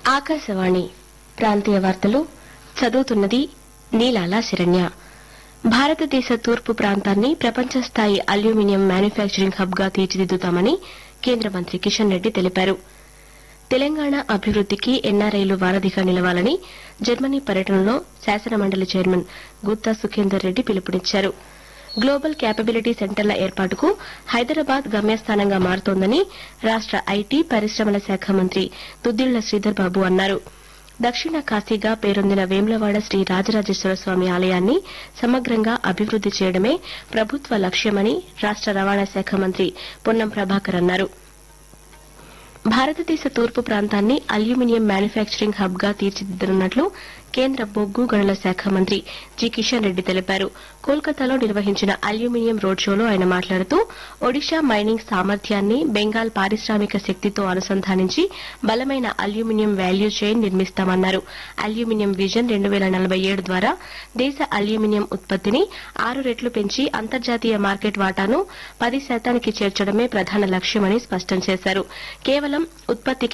ఆకాశవాణి ప్రాంతీయ వార్తలు చదువుతున్నది నీలాల శరణ్య భారతదేశ తూర్పు ప్రాంతాన్ని ప్రపంచ స్థాయి అల్యూమినియం మ్యానుఫ్యాక్చరింగ్ హబ్ గా తీర్చిదిద్దుతామని కేంద్ర మంత్రి కిషన్ రెడ్డి తెలిపారు తెలంగాణ అభివృద్దికి ఎన్ఆర్ఐలు వారధిగా నిలవాలని జర్మనీ పర్యటనలో శాసనమండలి చైర్మన్ గుత్తా సుఖేందర్ రెడ్డి పిలుపునిచ్చారు గ్లోబల్ క్యాపబిలిటీ సెంటర్ల ఏర్పాటుకు హైదరాబాద్ గమ్యస్థానంగా మారుతోందని రాష్ట ఐటీ పరిశ్రమల శాఖ మంత్రి దుద్దిళ్ల శ్రీధర్ బాబు అన్నారు దక్షిణ కాశీగా పేరొందిన వేములవాడ శ్రీ రాజరాజేశ్వర స్వామి ఆలయాన్ని సమగ్రంగా అభివృద్ది చేయడమే ప్రభుత్వ లక్ష్యమని రాష్ట రవాణా శాఖ మంత్రి పొన్నం ప్రభాకర్ అన్నారు భారతదేశ తూర్పు ప్రాంతాన్ని అల్యూమినియం మ్యానుఫ్యాక్చరింగ్ హబ్ గా తీర్చిదిద్దనున్నట్లు కేంద్ర బొగ్గు గనుల శాఖ మంత్రి జి కిషన్ రెడ్డి తెలిపారు కోల్కతాలో నిర్వహించిన అల్యూమినియం రోడ్ షోలో ఆయన మాట్లాడుతూ ఒడిషా మైనింగ్ సామర్థ్యాన్ని బెంగాల్ పారిశ్రామిక శక్తితో అనుసంధానించి బలమైన అల్యూమినియం వాల్యూ చైన్ నిర్మిస్తామన్నారు అల్యూమినియం విజన్ రెండు వేల నలభై ఏడు ద్వారా దేశ అల్యూమినియం ఉత్పత్తిని ఆరు రెట్లు పెంచి అంతర్జాతీయ మార్కెట్ వాటాను పది శాతానికి చేర్చడమే ప్రధాన లక్ష్యమని స్పష్టం చేశారు కేవలం ఉత్పత్తి